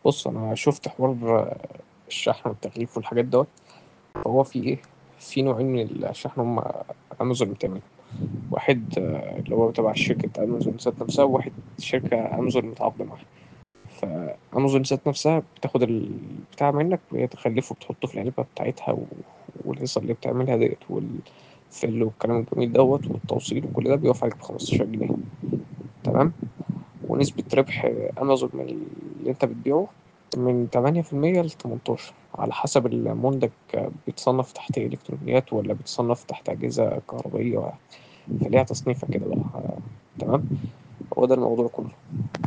بُص، أنا شُفت حوار الشحن والتغليف والحاجات دوّة، فهو في إيه، في نوعين من الشحن هم أمازون بتعملهم، واحد اللي هو تبع شركة أمازون ذات نفسها، وواحد شركة أمازون متعاقدة معاها. فأمازون ذات نفسها بتاخد البتاع منّك وهي تغلّفه وتحطه في العلبة بتاعتها و والهيصة اللي بتعملها ديّة والfill والكلام الجميل دوّة والتوصيل وكل ده بيقف عليك ب15 جنيه تمام، ونسبة ربح أمازون من اللي أنت بتبيعه من 8% ل18 على حسب المنتج بيتصنّف تحت إلكترونيات والّا بيتصنّف تحت أجهزة كهربائية، فليها تصنيفة كده بقى تمام، هو ده الموضوع كلّه.